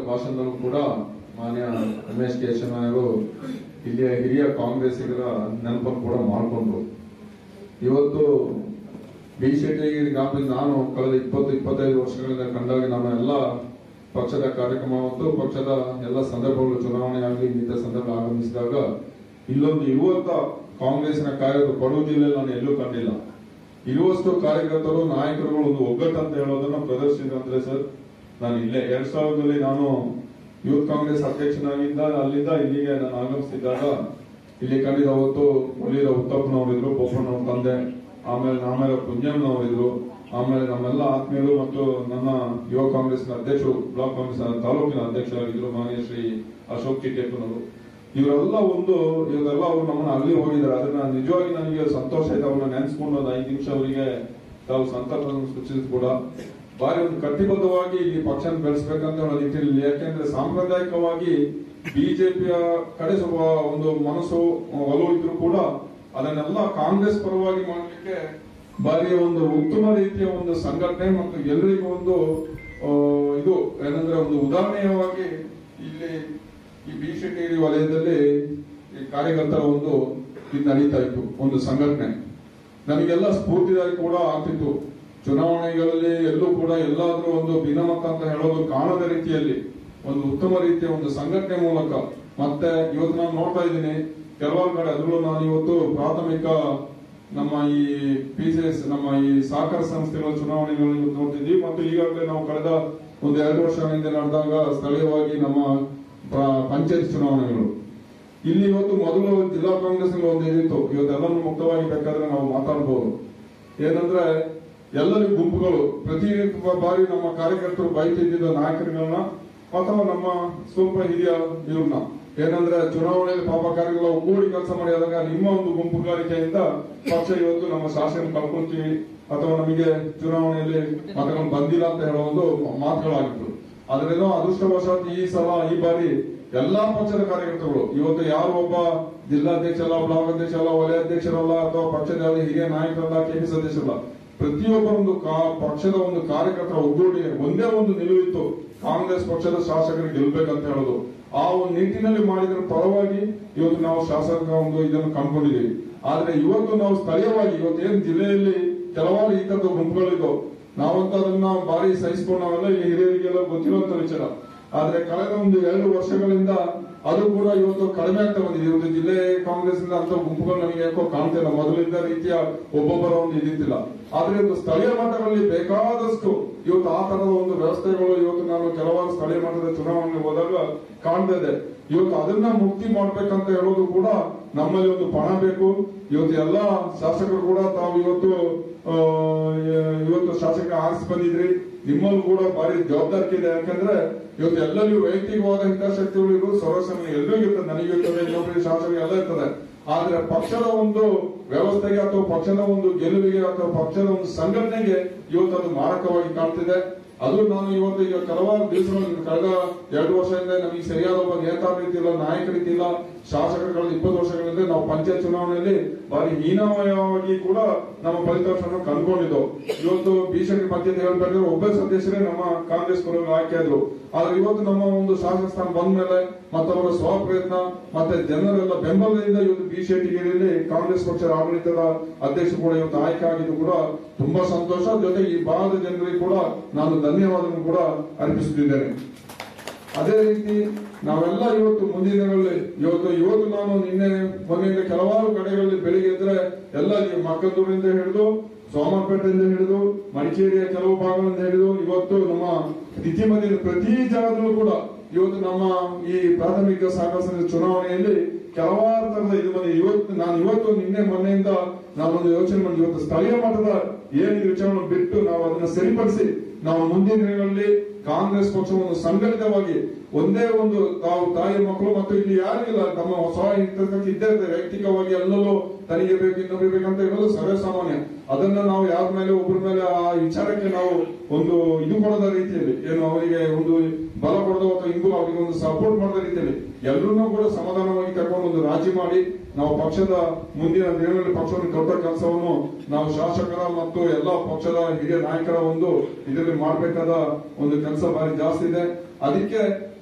ಭಾಷಣದಲ್ಲೂ ಕೂಡ ಮಾನ್ಯ ರಮೇಶ್ ಕೇಶವನಾಯರು ಇಲ್ಲಿಯ ಹಿರಿಯ ಕಾಂಗ್ರೆಸ್ಸಿಗರ ನೆನಪನ್ನು ಕೂಡ ಮಾಡಿಕೊಂಡ್ರು ಇವತ್ತು ಬಿ ಶೆಟ್ಟಿ ಗಾಂಧಿ ನಾನು ಕಳೆದ ಇಪ್ಪತ್ತು ಇಪ್ಪತ್ತೈದು ವರ್ಷಗಳಿಂದ ಕಂಡಾಗ ನಮ್ಮ ಎಲ್ಲ ಪಕ್ಷದ ಕಾರ್ಯಕ್ರಮ ಮತ್ತು ಪಕ್ಷದ ಎಲ್ಲ ಸಂದರ್ಭಗಳು ಚುನಾವಣೆ ಆಗಲಿ ಇನ್ನಿತರ ಸಂದರ್ಭ ಆಗಮಿಸಿದಾಗ ಇಲ್ಲೊಂದು ಇರುವಂತ ಕಾಂಗ್ರೆಸ್ನ ಕಾರ್ಯಕರ್ತರು ಕೊಡಗು ಜಿಲ್ಲೆಯಲ್ಲಿ ನಾನು ಎಲ್ಲೂ ಕಂಡಿಲ್ಲ ಇರುವಷ್ಟು ಕಾರ್ಯಕರ್ತರು ನಾಯಕರುಗಳು ಒಂದು ಒಗ್ಗಟ್ಟು ಅಂತ ಹೇಳೋದನ್ನ ಪ್ರದರ್ಶಿಸಿದ್ರೆ ಸರ್ ನಾನು ಇಲ್ಲೇ ಎರಡ್ ಸಾವಿರದಲ್ಲಿ ನಾನು ಯೂತ್ ಕಾಂಗ್ರೆಸ್ ಅಧ್ಯಕ್ಷನಾಗಿದ್ದ ಅಲ್ಲಿಂದ ಇಲ್ಲಿಗೆ ನಾನು ಆಗಮಿಸಿದ್ದಾಗ ಇಲ್ಲಿ ಕಂಡಿದ್ದ ಅವತ್ತು ಒಲಿರ ಉತ್ತಪ್ಪನವರಿದ್ರು ಬೋಪಣ್ಣವ್ರ ತಂದೆ ಆಮೇಲೆ ಆಮೇಲೆ ಕುಂಜಣ್ಣನವರಿದ್ರು ಆಮೇಲೆ ನಮ್ಮೆಲ್ಲ ಆತ್ಮೀಯರು ಮತ್ತು ನನ್ನ ಯುವ ಕಾಂಗ್ರೆಸ್ನ ಅಧ್ಯಕ್ಷರು ಬ್ಲಾಕ್ ಕಾಂಗ್ರೆಸ್ ತಾಲೂಕಿನ ಅಧ್ಯಕ್ಷರಾಗಿದ್ರು ಮಾನ್ಯ ಶ್ರೀ ಅಶೋಕ್ ಚಿಟ್ಟೇಪ್ಪನವರು ಇವರೆಲ್ಲ ಒಂದು ಇವರೆಲ್ಲ ಅವರು ನಮ್ಮನ್ನ ಅಲ್ಲಿ ಹೋಗಿದ್ದಾರೆ ಅದನ್ನ ನಿಜವಾಗಿ ನನಗೆ ಸಂತೋಷ ಆಯ್ತು ಅವ್ರನ್ನ ನೆನೆಸ್ಕೊಂಡು ಒಂದು ಐದು ನಿಮಿಷ ಅವರಿಗೆ ತಾವು ಸಂತಾಪವನ್ನು ಸೂಚಿಸಿದ್ರು ಕೂಡ ಬಾರಿ ಒಂದು ಕಟ್ಟಿಬದ್ಧವಾಗಿ ಇಲ್ಲಿ ಪಕ್ಷ ಬೆಳೆಸಬೇಕಂತ ಹೇಳೋ ನಿಟ್ಟಿನಲ್ಲಿ ಯಾಕೆಂದ್ರೆ ಸಾಂಪ್ರದಾಯಿಕವಾಗಿ ಬಿಜೆಪಿಯ ಕಡೆ ಸ್ವಲ್ಪ ಒಂದು ಮನಸ್ಸು ಒಲವು ಇದ್ರು ಕೂಡ ಅದನ್ನೆಲ್ಲ ಕಾಂಗ್ರೆಸ್ ಪರವಾಗಿ ಮಾಡಲಿಕ್ಕೆ ಬಾರಿ ಒಂದು ಉತ್ತಮ ರೀತಿಯ ಒಂದು ಸಂಘಟನೆ ಮತ್ತು ಎಲ್ಲರಿಗೂ ಒಂದು ಆ, ಇದು ಏನಂದ್ರೆ ಒಂದು ಉದಾಹರಣೀಯವಾಗಿ ಇಲ್ಲಿ ಈ ಬಿ ಶೆಟ್ಟೇರಿ ವಲಯದಲ್ಲಿ ಈ ಕಾರ್ಯಕರ್ತರ ಒಂದು ಇದು ನಡೀತಾ ಇತ್ತು ಒಂದು ಸಂಘಟನೆ ನಮಗೆಲ್ಲ ಸ್ಫೂರ್ತಿದಾಯಕ ಕೂಡ ಆಗ್ತಿತ್ತು ಚುನಾವಣೆಗಳಲ್ಲಿ ಎಲ್ಲೂ ಕೂಡ ಎಲ್ಲಾದ್ರೂ ಒಂದು ಭಿನ್ನಮತ ಅಂತ ಹೇಳೋದು ಕಾಣದ ರೀತಿಯಲ್ಲಿ ಒಂದು ಉತ್ತಮ ರೀತಿಯ ಒಂದು ಸಂಘಟನೆ ಮೂಲಕ ಮತ್ತೆ ಇವತ್ತು ನಾನು ನೋಡ್ತಾ ಇದ್ದೀನಿ ಕೆಲವಾರು ಕಡೆ ಅದರಲ್ಲೂ ನಾನು ಇವತ್ತು ಪ್ರಾಥಮಿಕ ನಮ್ಮ ಈ ಪಿಸಿಎಸ್ ನಮ್ಮ ಈ ಸಹಕಾರ ಸಂಸ್ಥೆಗಳ ಚುನಾವಣೆಗಳನ್ನು ಇವತ್ತು ನೋಡ್ತಿದ್ವಿ ಮತ್ತು ಈಗಾಗಲೇ ನಾವು ಕಳೆದ ಒಂದು ಎರಡು ವರ್ಷಗಳ ಹಿಂದೆ ನಡೆದಾಗ ಸ್ಥಳೀಯವಾಗಿ ನಮ್ಮ ಪ್ರ- ಪಂಚಾಯತ್ ಚುನಾವಣೆಗಳು ಇಲ್ಲಿ ಇವತ್ತು ಮೊದಲು ಜಿಲ್ಲಾ ಕಾಂಗ್ರೆಸ್ ಒಂದು ಇದಿತ್ತು ಇವತ್ತೆಲ್ಲರೂ ಮುಕ್ತವಾಗಿ ಬೇಕಾದ್ರೆ ನಾವು ಮಾತಾಡಬಹುದು ಏನಂದ್ರೆ ಎಲ್ಲರಿಗೂ ಗುಂಪುಗಳು ಪ್ರತಿ ಬಾರಿ ನಮ್ಮ ಕಾರ್ಯಕರ್ತರು ಬೈತಿದ್ದ ನಾಯಕರುಗಳನ್ನ ಅಥವಾ ನಮ್ಮ ಸ್ವಲ್ಪ ಹಿರಿಯ ಇವ್ರನ್ನ ಏನಂದ್ರೆ ಚುನಾವಣೆಯಲ್ಲಿ ಪಾಪ ಕಾರ್ಯಗಳ ಒಗ್ಗೂಡಿ ಕೆಲಸ ಮಾಡಿ ಆದಾಗ ನಿಮ್ಮ ಒಂದು ಗುಂಪುಗಾರಿಕೆಯಿಂದ ಪಕ್ಷ ಇವತ್ತು ನಮ್ಮ ಶಾಸನ ಕಳ್ಕೊಂತೀವಿ ಅಥವಾ ನಮಗೆ ಚುನಾವಣೆಯಲ್ಲಿ ಮತಗಳು ಬಂದಿಲ್ಲ ಅಂತ ಹೇಳೋ ಒಂದು ಮಾತುಗಳಾಗಿತ್ತು ಅದರೇನೋ ಅದೃಷ್ಟವಶಾತ್ ಈ ಸಲ ಈ ಬಾರಿ ಎಲ್ಲಾ ಪಕ್ಷದ ಕಾರ್ಯಕರ್ತರು ಇವತ್ತು ಯಾರು ಒಬ್ಬ ಜಿಲ್ಲಾಧ್ಯಕ್ಷ ಅಲ್ಲ ಬ್ಲಾಕ್ ಅಧ್ಯಕ್ಷ ಅಲ್ಲ ವಲಯ ಅಧ್ಯಕ್ಷರಲ್ಲ ಅಥವಾ ಪಕ್ಷದ ಯಾವುದೇ ಹಿರಿಯ ನಾಯಕರಲ್ಲ ಕೆಪಿ ಸದಸ್ಯರಲ್ಲ ಪ್ರತಿಯೊಬ್ಬರ ಒಂದು ಕಾ- ಪಕ್ಷದ ಒಂದು ಕಾರ್ಯಕರ್ತರ ಒಗ್ಗೂಡಿ ಒಂದೇ ಒಂದು ನಿಲುವಿತ್ತು ಕಾಂಗ್ರೆಸ್ ಪಕ್ಷದ ಶಾಸಕರಿಗೆ ಗೆಲ್ಬೇಕಂತ ಹೇಳೋದು ಆ ಒಂದು ನಿಟ್ಟಿನಲ್ಲಿ ಮಾಡಿದ್ರ ಪರವಾಗಿ ಇವತ್ತು ನಾವು ಶಾಸಕ ಒಂದು ಇದನ್ನು ಕಂಡುಕೊಂಡಿದ್ದೀವಿ ಆದ್ರೆ ಇವತ್ತು ನಾವು ಸ್ಥಳೀಯವಾಗಿ ಇವತ್ತೇನು ಜಿಲ್ಲೆಯಲ್ಲಿ ಕೆಲವಾರು ಈ ತರದ ಗುಂಪುಗಳಿದ್ದವು ನಾವಂತ ಅದನ್ನ ಬಾರಿ ಸಹಿಸಿಕೊಂಡು ನಾವೆಲ್ಲ ಇಲ್ಲಿ ಹಿರಿಯರಿಗೆಲ್ಲ ಗೊತ್ತಿರುವಂತ ವಿಚಾರ ಆದ್ರೆ ಕಳೆದ ಒಂದು ಎರಡು ವರ್ಷಗಳಿಂದ ಅದು ಕೂಡ ಇವತ್ತು ಕಡಿಮೆ ಆಗ್ತಾ ಬಂದಿದೆ ಇವತ್ತು ಜಿಲ್ಲೆ ಕಾಂಗ್ರೆಸ್ ಇಂದ ಅಂತ ಗುಂಪುಗಳು ನಮಗೆ ಯಾಕೋ ಕಾಣ್ತಿಲ್ಲ ಮೊದಲಿದ್ದ ರೀತಿಯ ಒಬ್ಬೊಬ್ಬರ ಒಂದು ಇದಿತ್ತಿಲ್ಲ ಆದ್ರೆ ಇವತ್ತು ಸ್ಥಳೀಯ ಮಟ್ಟಗಳಲ್ಲಿ ಬೇಕಾದಷ್ಟು ಇವತ್ತು ಆ ತರದ ಒಂದು ವ್ಯವಸ್ಥೆಗಳು ಇವತ್ತು ನಾನು ಕೆಲವಾರು ಸ್ಥಳೀಯ ಮಟ್ಟದ ಚುನಾವಣೆ ಹೋದಾಗ ಕಾಣ್ತಾ ಇದೆ ಇವತ್ತು ಅದನ್ನ ಮುಕ್ತಿ ಮಾಡ್ಬೇಕಂತ ಹೇಳೋದು ಕೂಡ ನಮ್ಮಲ್ಲಿ ಒಂದು ಪಣ ಬೇಕು ಇವತ್ತು ಎಲ್ಲಾ ಶಾಸಕರು ಕೂಡ ತಾವು ಇವತ್ತು ಆ, ಇವತ್ತು ಶಾಸಕ ಆರಿಸಿ ಬಂದಿದ್ರಿ ನಿಮ್ಮಲ್ಲೂ ಕೂಡ ಭಾರಿ ಜವಾಬ್ದಾರಿ ಇದೆ ಯಾಕಂದ್ರೆ ಇವತ್ತು ಎಲ್ಲರಿಗೂ ವೈಯಕ್ತಿಕವಾದ ಹಿತಾಸಕ್ತಿಗಳು ಇರೋದು ಸರ್ವಸಾಮಾನ್ಯ ಎಲ್ಲರಿಗೂ ಇರ್ತದೆ ನನಗೆ ಇರ್ತದೆ ಇನ್ನೊಬ್ಬರಿಗೆ ಶಾಸಕರಿಗೆ ಎಲ್ಲ ಇರ್ತದೆ ಆದ್ರೆ ಪಕ್ಷದ ಒಂದು ವ್ಯವಸ್ಥೆಗೆ ಅಥವಾ ಪಕ್ಷದ ಒಂದು ಗೆಲುವಿಗೆ ಅಥವಾ ಪಕ್ಷದ ಒಂದು ಸಂಘಟನೆಗೆ ಇವತ್ತು ಅದು ಮಾರಕವಾಗಿ ಕಾಣ್ತಿದೆ ಅದು ನಾನು ಇವತ್ತು ಈಗ ಕೆಲವಾರು ದಿವಸಗಳು ಕಳೆದ ಎರಡು ವರ್ಷದಿಂದ ನಮಗೆ ಸರಿಯಾದ ಒಬ್ಬ ನೇತಾ ರೀತಿ ಇಲ್ಲ ನಾಯಕ ರೀತಿ ಇಲ್ಲ ಶಾಸಕರು ಕಳೆದ ಇಪ್ಪತ್ತು ವರ್ಷಗಳಿಂದ ನಾವು ಪಂಚಾಯತ್ ಚುನಾವಣೆಯಲ್ಲಿ ಬಾರಿ ಹೀನಮಯವಾಗಿ ಕೂಡ ನಮ್ಮ ಫಲಿತಾಂಶವನ್ನು ಕಂಡುಕೊಂಡಿದ್ದೆವು ಇವತ್ತು ಬಿಜೆಪಿ ಪಂಚಾಯತ್ ಹೇಳ್ಬೇಕಾದ್ರೆ ಒಬ್ಬ ಸದಸ್ಯರೇ ನಮ್ಮ ಕಾಂಗ್ರೆಸ್ ಪರವಾಗಿ ಆಯ್ಕೆ ಆದ್ರು ಆದ್ರೆ ಇವತ್ತು ನಮ್ಮ ಒಂದು ಶಾಸಕ ಸ್ಥಾನ ಬಂದ ಮೇಲೆ ಮತ್ತವರ ಸ್ವಪ್ರಯತ್ನ ಮತ್ತೆ ಜನರೆಲ್ಲ ಬೆಂಬಲದಿಂದ ಇವತ್ತು ಬಿ ಶೆಟ್ಟಿಗೇರಿಯಲ್ಲಿ ಕಾಂಗ್ರೆಸ್ ಪಕ್ಷದ ಆಡಳಿತದ ಅಧ್ಯಕ್ಷ ಕೂಡ ಇವತ್ತು ಆಯ್ಕೆ ಆಗಿದ್ದು ಕೂಡ ತುಂಬಾ ಸಂತೋಷ ಜೊತೆಗೆ ಈ ಭಾಗದ ಜನರಿಗೆ ಕೂಡ ನಾನು ಧನ್ಯವಾದವನ್ನು ಕೂಡ ಅರ್ಪಿಸುತ್ತಿದ್ದೇನೆ ಅದೇ ರೀತಿ ನಾವೆಲ್ಲ ಇವತ್ತು ಮುಂದಿನ ದಿನಗಳಲ್ಲಿ ಇವತ್ತು ಇವತ್ತು ನಾನು ನಿನ್ನೆ ಮೊನ್ನೆಯಿಂದ ಕೆಲವಾರು ಕಡೆಗಳಲ್ಲಿ ಬೆಳಿಗ್ಗೆ ಎದ್ರೆ ಎಲ್ಲ ಈ ಮಕ್ಕದೂರಿಂದ ಹಿಡಿದು ಸೋಮಪೇಟೆಯಿಂದ ಹಿಡಿದು ಮಡಿಕೇರಿಯ ಕೆಲವು ಭಾಗಗಳಿಂದ ಹಿಡಿದು ಇವತ್ತು ನಮ್ಮ ಇತಿಮಧ್ಯೆ ಪ್ರತಿ ಜಾಗದಲ್ಲೂ ಕೂಡ ಇವತ್ತು ನಮ್ಮ ಈ ಪ್ರಾಥಮಿಕ ಸಹಕಾರ ಸಂಘದ ಚುನಾವಣೆಯಲ್ಲಿ ಕೆಲವಾರು ತರದ ಇದು ಬಂದಿದೆ ಇವತ್ತು ನಾನು ಇವತ್ತು ನಿನ್ನೆ ಮೊನ್ನೆಯಿಂದ ನಾವೊಂದು ಯೋಚನೆ ಮಾಡಿ ಇವತ್ತು ಸ್ಥಳೀಯ ಮಟ್ಟದ ಏನು ಈ ವಿಚಾರವನ್ನು ಬಿಟ್ಟು ನಾವು ಅದನ್ನ ಸರಿಪಡಿಸಿ ನಾವು ಮುಂದಿನ ದಿನಗಳಲ್ಲಿ ಕಾಂಗ್ರೆಸ್ ಪಕ್ಷವನ್ನು ಸಂಘಟಿತವಾಗಿ ಒಂದೇ ಒಂದು ತಾವು ತಾಯಿ ಮಕ್ಕಳು ಮತ್ತು ಇಲ್ಲಿ ಯಾರಿಗಿಲ್ಲ ತಮ್ಮ ಸ್ವ ಹಿತಾಸಕ್ತಿ ಇದ್ದೇ ಇರ್ತದೆ ವೈಯಕ್ತಿಕವಾಗಿ ಎಲ್ಲೆಲ್ಲೋ ತನಿಗೆ ಬೇಕು ಇನ್ನೊಬ್ಬರು ಬೇಕಂತ ಹೇಳೋದು ಸರ್ವೇ ಸಾಮಾನ್ಯ ಅದನ್ನ ನಾವು ಯಾರ ಮೇಲೆ ಒಬ್ಬರ ಮೇಲೆ ಆ ವಿಚಾರಕ್ಕೆ ನಾವು ಒಂದು ಇದು ಕೊಡದ ರೀತಿಯಲ್ಲಿ ಏನು ಅವರಿಗೆ ಒಂದು ಬಲ ಕೊಡೋದು ಅಥವಾ ಹಿಂಗೂ ಅವರಿಗೆ ಒಂದು ಸಪೋರ್ಟ್ ಮಾಡದ ರೀತಿಯಲ್ಲಿ ಎಲ್ಲರನ್ನೂ ಕೂಡ ಸಮಾಧಾನವಾಗಿ ಕರ್ಕೊಂಡು ಒಂದು ರಾಜಿ ಮಾಡಿ ನಾವು ಪಕ್ಷದ ಮುಂದಿನ ದಿನಗಳಲ್ಲಿ ಪಕ್ಷವನ್ನು ಕಟ್ಟ ಕೆಲಸವನ್ನು ನಾವು ಶಾಸಕರ ಮತ್ತು ಎಲ್ಲ ಪಕ್ಷದ ಹಿರಿಯ ನಾಯಕರ ಒಂದು ಇದರಲ್ಲಿ ಮಾಡಬೇಕಾದ ಒಂದು ಕೆಲಸ ಬಾರಿ ಜಾಸ್ತಿ ಇದೆ ಅದಕ್ಕೆ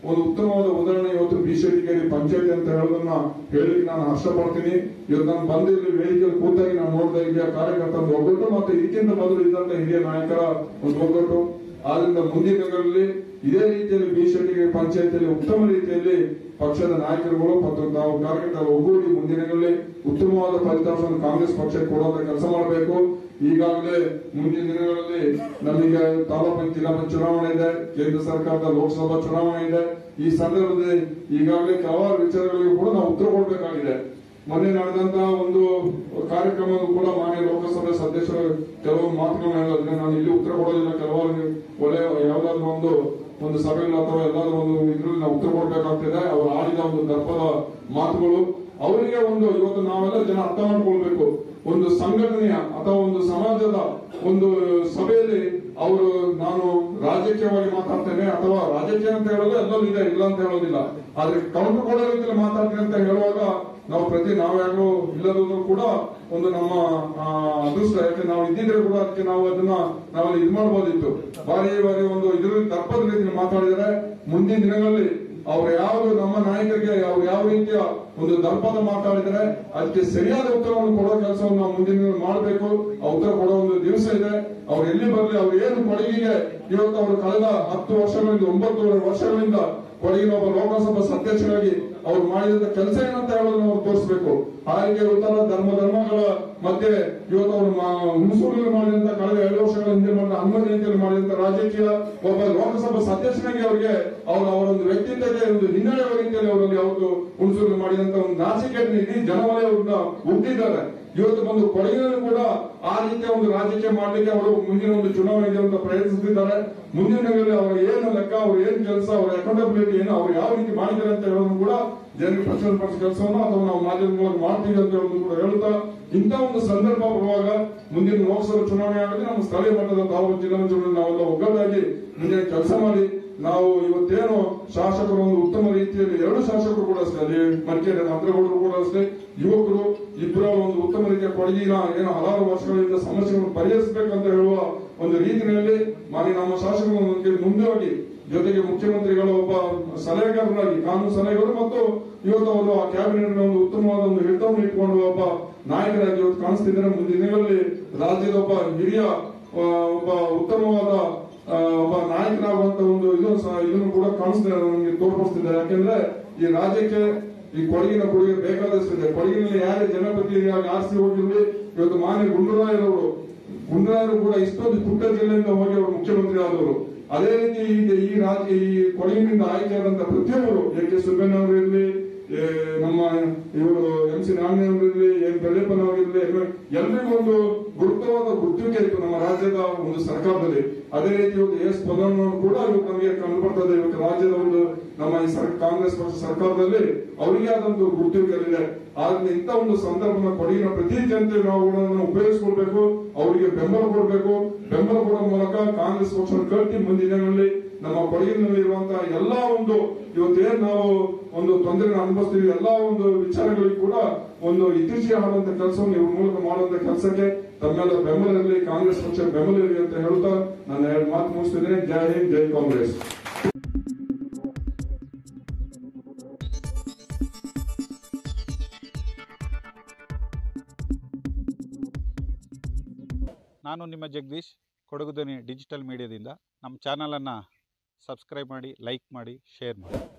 ಒಂದು ಉತ್ತಮವಾದ ಉದಾಹರಣೆ ಇವತ್ತು ಬಿಶೆಟ್ಟಿಗೇರಿ ಪಂಚಾಯತಿ ಅಂತ ಹೇಳೋದನ್ನ ಹೇಳಿಕ್ಕೆ ನಾನು ಹರ್ಷ ಪಡ್ತೀನಿ ಇವತ್ತು ನಾನು ಬಂದು ಇಲ್ಲಿ ವೇದಿಕೆಯಲ್ಲಿ ಕೂತಾಗಿ ನಾನು ನೋಡಿದ ಹಿರಿಯ ಕಾರ್ಯಕರ್ತರ ಒಗ್ಗಟ್ಟು ಮತ್ತೆ ಇದಕ್ಕಿಂತ ಮೊದಲು ಇದ್ದಂತ ಹಿರಿಯ ನಾಯಕರ ಒಂದು ಒಗ್ಗಟ್ಟು ಆದ್ರಿಂದ ಮುಂದಿನ ದಿನಗಳಲ್ಲಿ ಇದೇ ರೀತಿಯಲ್ಲಿ ಬಿಶೆಟ್ಟಿಗೇರಿ ಪಂಚಾಯತಿಯಲ್ಲಿ ಉತ್ತಮ ರೀತಿಯಲ್ಲಿ ಪಕ್ಷದ ನಾಯಕರುಗಳು ಮತ್ತು ನಾವು ಕಾರ್ಯಕರ್ತರ ಒಗ್ಗೂಡಿ ಮುಂದಿನ ದಿನಗಳಲ್ಲಿ ಉತ್ತಮವಾದ ಫಲಿತಾಂಶವನ್ನು ಕಾಂಗ್ರೆಸ್ ಪಕ್ಷಕ್ಕೆ ಕೊಡುವಂತ ಕೆಲಸ ಮಾಡಬೇಕು ಈಗಾಗಲೇ ಮುಂದಿನ ದಿನಗಳಲ್ಲಿ ನಮಗೆ ತಾಲೂಕು ಜಿಲ್ಲಾ ಪಂಚಾಯತ್ ಚುನಾವಣೆ ಇದೆ ಕೇಂದ್ರ ಸರ್ಕಾರದ ಲೋಕಸಭಾ ಚುನಾವಣೆ ಇದೆ ಈ ಸಂದರ್ಭದಲ್ಲಿ ಈಗಾಗಲೇ ಹಲವಾರು ವಿಚಾರಗಳಿಗೂ ಕೂಡ ನಾವು ಉತ್ತರ ಕೊಡಬೇಕಾಗಿದೆ ಮೊನ್ನೆ ನಡೆದಂತಹ ಒಂದು ಕಾರ್ಯಕ್ರಮ ಕೂಡ ಮಾನ್ಯ ಲೋಕಸಭೆ ಸದಸ್ಯರು ಕೆಲವು ಮಾತುಗಳನ್ನ ಹೇಳಿದ್ರೆ ನಾನು ಇಲ್ಲಿ ಉತ್ತರ ಕೊಡೋದಿಲ್ಲ ಕೆಲವರು ಒಳ್ಳೆ ಯಾವ್ದಾದ್ರು ಒಂದು ಒಂದು ಸಭೆಗಳು ಅಥವಾ ಎಲ್ಲಾದ್ರೂ ಒಂದು ಇದ್ರಲ್ಲಿ ನಾವು ಉತ್ತರ ಕೊಡಬೇಕಾಗ್ತದೆ ಅವರು ಆಡಿದ ಒಂದು ದರ್ಪದ ಮಾತುಗಳು ಅವರಿಗೆ ಒಂದು ಇವತ್ತು ನಾವೆಲ್ಲ ಜನ ಅರ್ಥ ಮಾಡ್ಕೊಳ್ಬೇಕು ಒಂದು ಸಂಘಟನೆಯ ಅಥವಾ ಒಂದು ಸಮಾಜದ ಒಂದು ಸಭೆಯಲ್ಲಿ ಅವರು ನಾನು ರಾಜಕೀಯವಾಗಿ ಮಾತಾಡ್ತೇನೆ ಅಥವಾ ರಾಜಕೀಯ ಅಂತ ಹೇಳೋದು ಎಲ್ಲರೂ ಇದೆ ಇಲ್ಲ ಅಂತ ಹೇಳೋದಿಲ್ಲ ಆದ್ರೆ ಕೌಂಟರ್ ಕೊಡೋ ರೀತಿಯಲ್ಲಿ ಮಾತಾಡ್ತೀನಿ ಅಂತ ಹೇಳುವಾಗ ನಾವು ಪ್ರತಿ ನಾವ್ಯಾರು ಇಲ್ಲದ್ರು ಕೂಡ ಒಂದು ನಮ್ಮ ಆ, ಅದೃಷ್ಟ ಯಾಕೆ ನಾವು ಇದ್ದಿದ್ರೆ ಕೂಡ ಅದಕ್ಕೆ ನಾವು ಅದನ್ನ ನಾವಲ್ಲಿ ಇದು ಮಾಡಬಹುದಿತ್ತು ಬಾರಿ ಬಾರಿ ಒಂದು ಇದರಲ್ಲಿ ತಪ್ಪದ ರೀತಿಯಲ್ಲಿ ಮಾತಾಡಿದರೆ ಮುಂದಿನ ದಿನಗಳಲ್ಲಿ ಅವ್ರು ಯಾವುದು ನಮ್ಮ ನಾಯಕರಿಗೆ ಅವ್ರು ಯಾವ ರೀತಿಯ ಒಂದು ದರ್ಪದ ಮಾತಾಡಿದರೆ ಅದಕ್ಕೆ ಸರಿಯಾದ ಉತ್ತರವನ್ನು ಕೊಡೋ ಕೆಲಸವನ್ನು ನಾವು ಮುಂದಿನ ದಿನ ಮಾಡಬೇಕು ಆ ಉತ್ತರ ಕೊಡೋ ಒಂದು ದಿವಸ ಇದೆ ಅವ್ರು ಎಲ್ಲಿ ಬರಲಿ ಅವ್ರು ಏನು ಕೊಡಗಿಗೆ ಇವತ್ತು ಅವರು ಕಳೆದ ಹತ್ತು ವರ್ಷಗಳಿಂದ ಒಂಬತ್ತುವರೆ ವರ್ಷಗಳಿಂದ ಕೊಡಗಿನ ಒಬ್ಬ ಲೋಕಸಭಾ ಸದಸ್ಯರಾಗಿ ಅವ್ರು ಮಾಡಿದ ಕೆಲಸ ಏನಂತ ಹೇಳೋದನ್ನ ಅವ್ರು ತೋರಿಸಬೇಕು ಹಾಗೆ ಉತ್ತರ ಧರ್ಮ ಧರ್ಮಗಳ ಮಧ್ಯೆ ಇವತ್ತು ಅವರು ಹುಣಸೂರಿನಲ್ಲಿ ಮಾಡಿದಂತ ಕಳೆದ ಎರಡು ವರ್ಷಗಳ ಹಿಂದೆ ಮಾಡಿದ ಹನುಮತಿ ರೀತಿಯಲ್ಲಿ ಮಾಡಿದಂತ ರಾಜಕೀಯ ಒಬ್ಬ ಲೋಕಸಭಾ ಸದಸ್ಯನಾಗಿ ಅವರಿಗೆ ಅವರ ಅವರ ಒಂದು ವ್ಯಕ್ತಿತ್ವಕ್ಕೆ ಒಂದು ಹಿನ್ನೆಲೆ ರೀತಿಯಲ್ಲಿ ಅವರಲ್ಲಿ ಅವರು ಹುಣಸೂರಿನಲ್ಲಿ ಮಾಡಿದಂತ ಒಂದು ನಾಚಿಕೆಯನ್ನು ಇಡೀ ಜನವಲಯ ಅವ್ರನ್ನ ಹುಟ್ಟಿದ್ದಾರೆ ಇವತ್ತು ಬಂದು ಕೊಡಗಿನಲ್ಲೂ ಕೂಡ ಆ ರೀತಿಯ ಒಂದು ರಾಜಕೀಯ ಮಾಡಲಿಕ್ಕೆ ಅವರು ಮುಂದಿನ ಒಂದು ಚುನಾವಣೆಗೆ ಅಂತ ಪ್ರಯತ್ನಿಸುತ್ತಿದ್ದಾರೆ ಮುಂದಿನ ದಿನಗಳಲ್ಲಿ ಅವರ ಏನು ಲೆಕ್ಕ ಅವ್ರ ಏನ್ ಕೆಲಸ ಅವರ ಅಕೌಂಟಬಿಲಿಟಿ ಏನು ಅವ್ರು ಯಾವ ರೀತಿ ಮಾಡಿದ್ದಾರೆ ಅಂತ ಹೇಳೋದು ಕೂಡ ಜನರಿಗೆ ಪ್ರಚಾರ ಪಡಿಸೋ ಕೆಲಸವನ್ನು ಅಥವಾ ನಾವು ಮಾಧ್ಯಮದ ಮೂಲಕ ಮಾಡ್ತೀವಿ ಅಂತ ಹೇಳೋದು ಕೂಡ ಹೇಳ್ತಾ ಇಂಥ ಒಂದು ಸಂದರ್ಭ ಬರುವಾಗ ಮುಂದಿನ ಲೋಕಸಭಾ ಚುನಾವಣೆ ಆಗುತ್ತೆ ನಮ್ಮ ಸ್ಥಳೀಯ ಮಟ್ಟದ ತಾಲೂಕು ಜಿಲ್ಲಾ ಚುನಾವಣೆ ನಾವೆಲ್ಲ ಒಗ್ಗಟ್ಟಾಗಿ ಮುಂದಿನ ಕೆಲಸ ಮಾಡಿ ನಾವು ಇವತ್ತೇನು ಶಾಸಕರು ಒಂದು ಉತ್ತಮ ರೀತಿಯಲ್ಲಿ ಎರಡು ಶಾಸಕರು ಕೂಡ ಅಷ್ಟೇ ಅಲ್ಲಿ ಮಡಿಕೇರಿ ಮಂತ್ರಿಗೌಡರು ಕೂಡ ಅಷ್ಟೇ ಯುವಕರು ಇಬ್ಬರ ಒಂದು ಉತ್ತಮ ರೀತಿಯ ಕೊಡಗಿನ ಏನು ಹಲವಾರು ವರ್ಷಗಳಿಂದ ಸಮಸ್ಯೆಗಳನ್ನು ಪರಿಹರಿಸಬೇಕಂತ ಹೇಳುವ ಒಂದು ರೀತಿಯಲ್ಲಿ ಮಾನ್ಯ ನಮ್ಮ ಶಾಸಕರು ನಮಗೆ ಮುಂದೆ ಹೋಗಿ ಜೊತೆಗೆ ಮುಖ್ಯಮಂತ್ರಿಗಳ ಒಬ್ಬ ಸಲಹೆಗಾರರಾಗಿ ಕಾನೂನು ಸಲಹೆಗಾರರು ಮತ್ತು ಇವತ್ತು ಅವರು ಆ ಕ್ಯಾಬಿನೆಟ್ ಒಂದು ಉತ್ತಮವಾದ ಒಂದು ಹಿಡಿತವನ್ನು ಇಟ್ಕೊಂಡು ಒಬ್ಬ ನಾಯಕರಾಗಿ ಇವತ್ತು ಕಾಣಿಸ್ತಿದ್ದಾರೆ ಮುಂದಿನ ದಿನಗಳಲ್ಲಿ ರಾಜ್ಯದ ಒಬ್ಬ ಹಿರಿಯ ಆ, ಒಬ್ಬ ಉತ್ತಮವಾದ ಆ, ಒಬ್ಬ ನಾಯಕನಾಗುವಂತ ಒಂದು ಇದು ಸಹ ಇದನ್ನು ಕೂಡ ಕಾಣಿಸ್ತಾ ನಮಗೆ ತೋರ್ಪಡಿಸ್ತಿದ್ದಾರೆ ಯಾಕೆಂದ್ರೆ ಈ ರಾಜ್ಯಕ್ಕೆ ಈ ಕೊಡಗಿನ ಕೊಡುಗೆ ಬೇಕಾದಷ್ಟಿದೆ ಕೊಡಗಿನಲ್ಲಿ ಯಾರೇ ಜನಪ್ರತಿನಿಧಿಯಾಗಿ ಆಸ್ತಿ ಹೋಗಿರ್ಲಿ ಇವತ್ತು ಮಾನ್ಯ ಗುಂಡೂರಾಯರವರು ಗುಂಡೂರಾಯರು ಕೂಡ ಇಷ್ಟೊಂದು ಪುಟ್ಟ ಜಿಲ್ಲೆಯಿಂದ ಹೋಗಿ ಅವರು ಮುಖ್ಯಮಂತ್ರಿ ಆದವರು ಅದೇ ರೀತಿ ಈಗ ಈ ರಾಜ್ಯ ಈ ಕೊಡಗಿನಿಂದ ಆಯ್ಕೆಯಾದಂತ ಪ್ರತಿಯೊಬ್ಬರು ಎ ಕೆ ಸುಬ್ಬಣ್ಣ ಅವರು ಇರಲಿ ನಮ್ಮ ಇವರು ಎಂ ಸಿ ನಾರಾಯಣವರಿರಲಿ ಎಂ ಬೆಳ್ಳೆಪ್ಪನವರಿರಲಿ ಎಲ್ಲರಿಗೂ ಒಂದು ಗುರುತವಾದ ಗುರುತಿಗೆ ಇತ್ತು ನಮ್ಮ ರಾಜ್ಯದ ಒಂದು ಸರ್ಕಾರದಲ್ಲಿ ಅದೇ ರೀತಿ ಇವತ್ತು ಎಸ್ ಪ್ರಧಾನಮಂತ್ರಿ ಕೂಡ ಇವತ್ತು ನಮಗೆ ಕಂಡು ಬರ್ತದೆ ಇವತ್ತು ರಾಜ್ಯದ ಒಂದು ನಮ್ಮ ಈ ಸರ್- ಕಾಂಗ್ರೆಸ್ ಪಕ್ಷ ಸರ್ಕಾರದಲ್ಲಿ ಅವರಿಗೆ ಆದಂತ ಒಂದು ಗುರುತಿಗೆ ಆದ್ರೆ ಇಂಥ ಒಂದು ಸಂದರ್ಭನ ಕೊಡಗಿನ ಪ್ರತಿ ಜನತೆ ನಾವು ಕೂಡ ಅದನ್ನ ಉಪಯೋಗಿಸ್ಕೊಳ್ಬೇಕು ಅವರಿಗೆ ಬೆಂಬಲ ಕೊಡಬೇಕು ಬೆಂಬಲ ಕೊಡೋ ಮೂಲಕ ಕಾಂಗ್ರೆಸ್ ಪಕ್ಷವನ್ನು ಕಟ್ಟಿ ಮುಂದಿನ ದಿನಗಳಲ್ಲಿ ನಮ್ಮ ಕೊಡಗಿನಲ್ಲಿ ಇರುವಂತಹ ಎಲ್ಲಾ ಒಂದು ಇವತ್ತೇನ್ ನಾವು ಒಂದು ತೊಂದರೆ ಅನುಭವಿಸ್ತೀವಿ ಎಲ್ಲಾ ಒಂದು ವಿಚಾರಗಳಿಗೂ ಕೂಡ ಒಂದು ಇತ್ತೀಚೆಗೆ ಮಾಡುವಂತ ಕೆಲಸವನ್ನು ಇವ್ರ ಮೂಲಕ ಮಾಡುವಂತ ಕೆಲಸಕ್ಕೆ ತಮ್ಮೆಲ್ಲ ಬೆಂಬಲ ಇರಲಿ ಕಾಂಗ್ರೆಸ್ ಪಕ್ಷ ಬೆಂಬಲ ಇರಲಿ ಅಂತ ಹೇಳ್ತಾ ನಾನು ಎರಡು ಮಾತು ಮುಗಿಸ್ತಿದ್ದೇನೆ ಜೈ ಹಿಂದ್ ಜೈ ಕಾಂಗ್ರೆಸ್ ನಾನು ನಿಮ್ಮ ಜಗದೀಶ್ ಕೊಡಗು ಧ್ವನಿ ಡಿಜಿಟಲ್ ಮೀಡಿಯಾದಿಂದ ನಮ್ಮ ಚಾನಲನ್ನು ಸಬ್ಸ್ಕ್ರೈಬ್ ಮಾಡಿ ಲೈಕ್ ಮಾಡಿ ಶೇರ್ ಮಾಡಿ